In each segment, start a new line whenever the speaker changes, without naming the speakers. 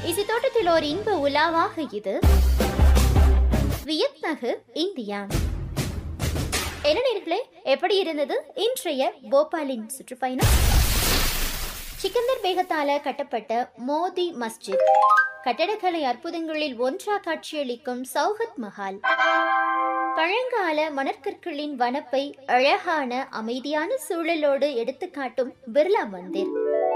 இசை தோட்டத்தில் ஒரு இன்ப உலாவாக இது வியத்நகு இந்தியா என்ன நேர்களே எப்படி இருந்தது இன்றைய போபாலின் சுற்றுப்பயணம் சிக்கந்தர் பேகத்தால கட்டப்பட்ட மோதி மஸ்ஜித் கட்டடக்கலை அற்புதங்களில் ஒன்றா காட்சியளிக்கும் சௌஹத் மஹால் பழங்கால மணற்கற்களின் வனப்பை அழகான அமைதியான சூழலோடு எடுத்துக்காட்டும் பிர்லா மந்திர்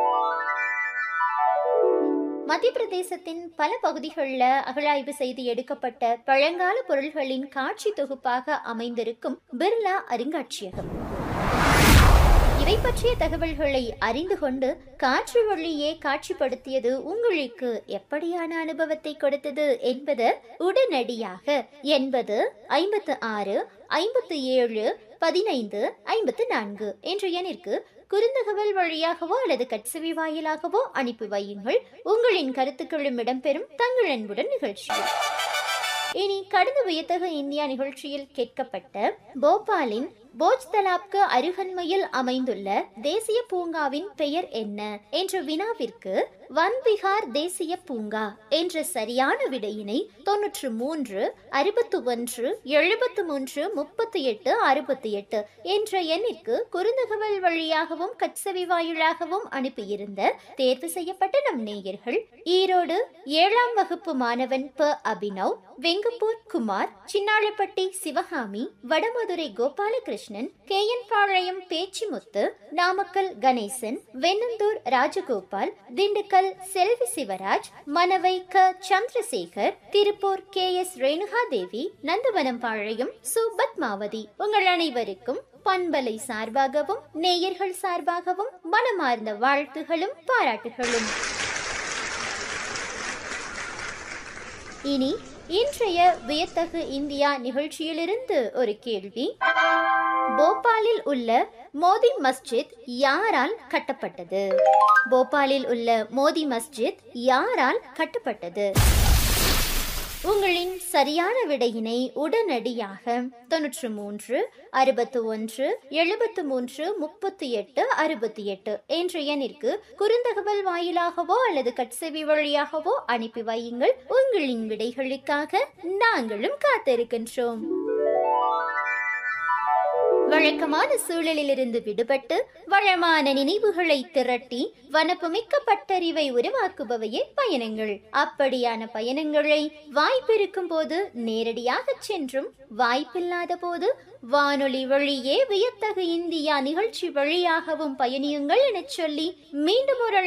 மத்திய பிரதேசத்தின் பல பகுதிகளில் அகழாய்வு செய்து எடுக்கப்பட்ட பழங்கால பொருள்களின் காட்சி தொகுப்பாக அமைந்திருக்கும் பிர்லா அருங்காட்சியகம் இவை பற்றிய தகவல்களை அறிந்து கொண்டு காற்று வழியே காட்சிப்படுத்தியது உங்களுக்கு எப்படியான அனுபவத்தை கொடுத்தது என்பது உடனடியாக எண்பது ஐம்பத்து ஆறு ஐம்பத்து ஏழு பதினைந்து ஐம்பத்து நான்கு என்ற எண்ணிற்கு குறுந்தகவல் வழியாகவோ அல்லது கட்சவி வாயிலாகவோ அனுப்பி வையுங்கள் உங்களின் கருத்துக்களும் இடம்பெறும் தங்கள் அன்புடன் நிகழ்ச்சியில் இனி கடந்த வியத்தக இந்தியா நிகழ்ச்சியில் கேட்கப்பட்ட போபாலின் போஜ் தலாப்க்கு அருகன்மையில் அமைந்துள்ள தேசிய பூங்காவின் பெயர் என்ன என்ற வினாவிற்கு வன்பிகார் தேசிய பூங்கா என்ற சரியான விடையினை தொன்னூற்று மூன்று அறுபத்து ஒன்று எழுபத்து மூன்று முப்பத்தி எட்டு அறுபத்தி எட்டு என்ற எண்ணிற்கு குறுந்தகவல் வழியாகவும் கட்சவி வாயிலாகவும் அனுப்பியிருந்த தேர்வு செய்யப்பட்ட நம் நேயர்கள் ஈரோடு ஏழாம் வகுப்பு மாணவன் ப அபினவ் வெங்கப்பூர் குமார் சின்னாளப்பட்டி சிவகாமி வடமதுரை கோபாலகிருஷ்ணன் கே என் பாளையம் பேச்சிமுத்து நாமக்கல் கணேசன் வெண்ணந்தூர் ராஜகோபால் திண்டுக்கல் செல்வி சிவராஜ் மனவை க சந்திரசேகர் திருப்பூர் கே எஸ் ரேணுகா தேவி நந்தவனம் பாளையம் சு பத்மாவதி உங்கள் அனைவருக்கும் பண்பலை சார்பாகவும் நேயர்கள் சார்பாகவும் மனமார்ந்த வாழ்த்துகளும் பாராட்டுகளும் இனி இன்றைய வியத்தகு இந்தியா நிகழ்ச்சியிலிருந்து ஒரு கேள்வி போபாலில் உள்ள மோதி மஸ்ஜித் யாரால் கட்டப்பட்டது போபாலில் உள்ள மோதி மஸ்ஜித் யாரால் கட்டப்பட்டது உங்களின் சரியான விடையினை உடனடியாக தொன்னூற்று மூன்று அறுபத்து ஒன்று எழுபத்து மூன்று முப்பத்தி எட்டு அறுபத்தி எட்டு என்ற எண்ணிற்கு குறுந்தகவல் வாயிலாகவோ அல்லது கட்செவி வழியாகவோ அனுப்பி வையுங்கள் உங்களின் விடைகளுக்காக நாங்களும் காத்திருக்கின்றோம் வழக்கமான சூழலிலிருந்து விடுபட்டு வளமான நினைவுகளை திரட்டி வனப்புமிக்க பட்டறிவை உருவாக்குபவையே பயணங்கள் அப்படியான பயணங்களை வாய்ப்பிருக்கும் போது நேரடியாக சென்றும் வாய்ப்பில்லாத போது வானொலி வழியே வியத்தகு இந்தியா நிகழ்ச்சி வழியாகவும் பயணியுங்கள் எனச் சொல்லி மீண்டும் ஒரு